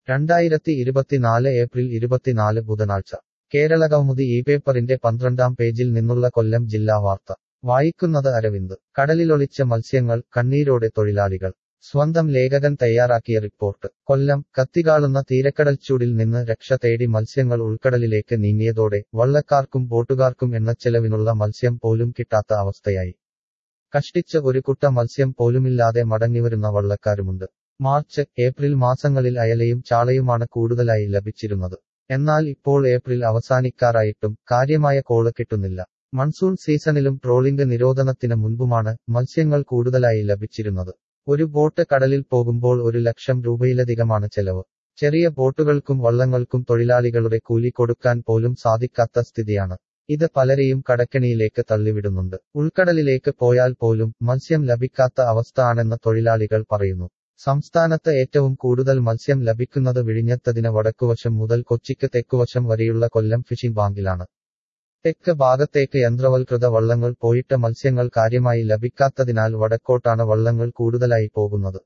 രണ്ടായിരത്തി ഇരുപത്തിനാല് ഏപ്രിൽ ഇരുപത്തിനാല് ബുധനാഴ്ച കേരള കൗമുദി ഈ പേപ്പറിന്റെ പന്ത്രണ്ടാം പേജിൽ നിന്നുള്ള കൊല്ലം ജില്ലാ വാർത്ത വായിക്കുന്നത് അരവിന്ദ് കടലിലൊളിച്ച മത്സ്യങ്ങൾ കണ്ണീരോടെ തൊഴിലാളികൾ സ്വന്തം ലേഖകൻ തയ്യാറാക്കിയ റിപ്പോർട്ട് കൊല്ലം കത്തികാളുന്ന തീരക്കടൽച്ചൂടിൽ നിന്ന് രക്ഷ തേടി മത്സ്യങ്ങൾ ഉൾക്കടലിലേക്ക് നീങ്ങിയതോടെ വള്ളക്കാർക്കും ബോട്ടുകാർക്കും എണ്ണച്ചെലവിനുള്ള മത്സ്യം പോലും കിട്ടാത്ത അവസ്ഥയായി കഷ്ടിച്ച് ഒരു കുട്ട മത്സ്യം പോലുമില്ലാതെ മടങ്ങിവരുന്ന വള്ളക്കാരുമുണ്ട് മാർച്ച് ഏപ്രിൽ മാസങ്ങളിൽ അയലയും ചാളയുമാണ് കൂടുതലായി ലഭിച്ചിരുന്നത് എന്നാൽ ഇപ്പോൾ ഏപ്രിൽ അവസാനിക്കാറായിട്ടും കാര്യമായ കോള് കിട്ടുന്നില്ല മൺസൂൺ സീസണിലും ട്രോളിംഗ് നിരോധനത്തിന് മുൻപുമാണ് മത്സ്യങ്ങൾ കൂടുതലായി ലഭിച്ചിരുന്നത് ഒരു ബോട്ട് കടലിൽ പോകുമ്പോൾ ഒരു ലക്ഷം രൂപയിലധികമാണ് ചെലവ് ചെറിയ ബോട്ടുകൾക്കും വള്ളങ്ങൾക്കും തൊഴിലാളികളുടെ കൂലി കൊടുക്കാൻ പോലും സാധിക്കാത്ത സ്ഥിതിയാണ് ഇത് പലരെയും കടക്കെണിയിലേക്ക് തള്ളിവിടുന്നുണ്ട് ഉൾക്കടലിലേക്ക് പോയാൽ പോലും മത്സ്യം ലഭിക്കാത്ത അവസ്ഥ ആണെന്ന് തൊഴിലാളികൾ പറയുന്നു സംസ്ഥാനത്ത് ഏറ്റവും കൂടുതൽ മത്സ്യം ലഭിക്കുന്നത് വിഴിഞ്ഞത്തതിന് വടക്കുവശം മുതൽ കൊച്ചിക്ക് തെക്കുവശം വരെയുള്ള കൊല്ലം ഫിഷിംഗ് ബാങ്കിലാണ് തെക്ക് ഭാഗത്തേക്ക് യന്ത്രവൽകൃത വള്ളങ്ങൾ പോയിട്ട് മത്സ്യങ്ങൾ കാര്യമായി ലഭിക്കാത്തതിനാൽ വടക്കോട്ടാണ് വള്ളങ്ങൾ കൂടുതലായി പോകുന്നത്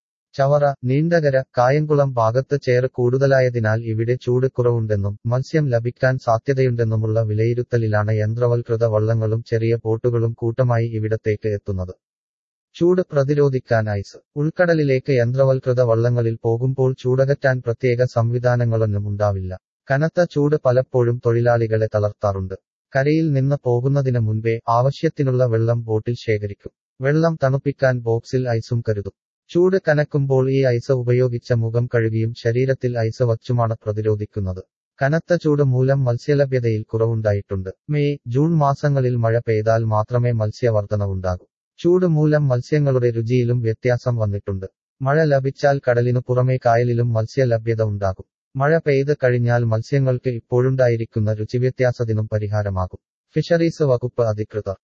ചവറ നീണ്ടകര കായംകുളം ഭാഗത്ത് ചേറ് കൂടുതലായതിനാൽ ഇവിടെ ചൂട് കുറവുണ്ടെന്നും മത്സ്യം ലഭിക്കാൻ സാധ്യതയുണ്ടെന്നുമുള്ള വിലയിരുത്തലിലാണ് യന്ത്രവൽകൃത വള്ളങ്ങളും ചെറിയ ബോട്ടുകളും കൂട്ടമായി ഇവിടത്തേക്ക് എത്തുന്നത് ചൂട് പ്രതിരോധിക്കാൻ ഐസ് ഉൾക്കടലിലേക്ക് യന്ത്രവൽകൃത വള്ളങ്ങളിൽ പോകുമ്പോൾ ചൂടകറ്റാൻ പ്രത്യേക സംവിധാനങ്ങളൊന്നും ഉണ്ടാവില്ല കനത്ത ചൂട് പലപ്പോഴും തൊഴിലാളികളെ തളർത്താറുണ്ട് കരയിൽ നിന്ന് പോകുന്നതിന് മുൻപേ ആവശ്യത്തിനുള്ള വെള്ളം ബോട്ടിൽ ശേഖരിക്കും വെള്ളം തണുപ്പിക്കാൻ ബോക്സിൽ ഐസും കരുതും ചൂട് കനക്കുമ്പോൾ ഈ ഐസ് ഉപയോഗിച്ച മുഖം കഴുകിയും ശരീരത്തിൽ ഐസ് വച്ചുമാണ് പ്രതിരോധിക്കുന്നത് കനത്ത ചൂട് മൂലം മത്സ്യലഭ്യതയിൽ കുറവുണ്ടായിട്ടുണ്ട് മെയ് ജൂൺ മാസങ്ങളിൽ മഴ പെയ്താൽ മാത്രമേ മത്സ്യവർദ്ധനവുണ്ടാകൂ ചൂട് മൂലം മത്സ്യങ്ങളുടെ രുചിയിലും വ്യത്യാസം വന്നിട്ടുണ്ട് മഴ ലഭിച്ചാൽ കടലിനു പുറമെ കായലിലും മത്സ്യലഭ്യത ഉണ്ടാകും മഴ പെയ്ത് കഴിഞ്ഞാൽ മത്സ്യങ്ങൾക്ക് ഇപ്പോഴുണ്ടായിരിക്കുന്ന രുചിവ്യത്യാസത്തിനും പരിഹാരമാകും ഫിഷറീസ് വകുപ്പ് അധികൃതർ